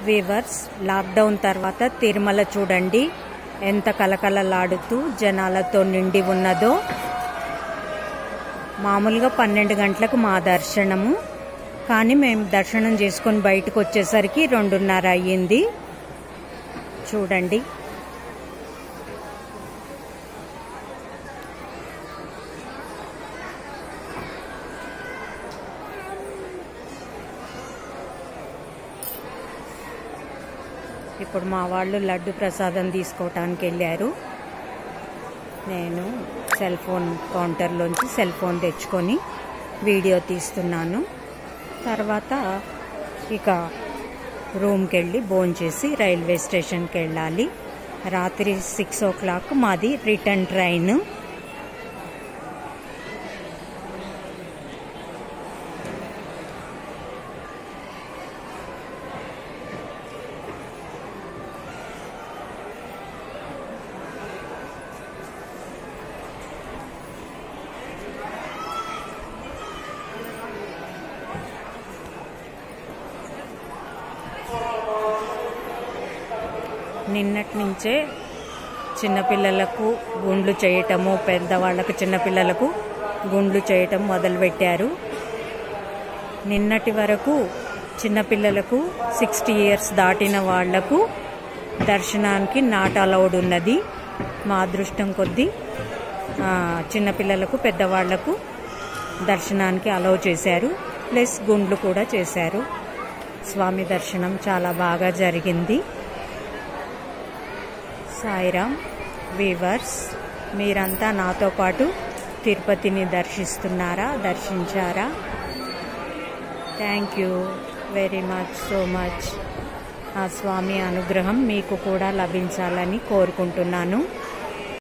weavers lockdown తర్వాత తిరుమల చూడండి ఎంత కలకలలాడుతూ జనాలతో నిండి ఉన్నదో మామూలుగా పన్నెండు గంటలకు మా దర్శనము కానీ మేము దర్శనం చేసుకొని బయటకు వచ్చేసరికి రెండున్నర అయ్యింది చూడండి ఇప్పుడు మా వాళ్ళు లడ్డు ప్రసాదం తీసుకోవటానికి వెళ్ళారు నేను సెల్ ఫోన్ కౌంటర్లోంచి సెల్ ఫోన్ తెచ్చుకొని వీడియో తీస్తున్నాను తర్వాత ఇక రూమ్కి వెళ్ళి భోంచేసి రైల్వే స్టేషన్కి వెళ్ళాలి రాత్రి సిక్స్ ఓ క్లాక్ మాది రిటర్న్ ట్రైన్ నిన్నటి నుంచే చిన్నపిల్లలకు గుండ్లు చేయటము పెద్దవాళ్లకు చిన్నపిల్లలకు గుండ్లు చేయటం మొదలుపెట్టారు నిన్నటి వరకు చిన్నపిల్లలకు సిక్స్టీ ఇయర్స్ దాటిన వాళ్లకు దర్శనానికి నాట్ అలౌడ్ ఉన్నది మా అదృష్టం కొద్దీ ఆ, చిన్నపిల్లలకు పెద్దవాళ్లకు దర్శనానికి అలౌ చేశారు ప్లస్ గుండ్లు కూడా చేశారు స్వామి దర్శనం చాలా బాగా జరిగింది సాయిరామ్ వీవర్స్ మీరంతా నాతో పాటు తిరుపతిని దర్శిస్తున్నారా దర్శించారా thank you very much so much ఆ స్వామి అనుగ్రహం మీకు కూడా లభించాలని కోరుకుంటున్నాను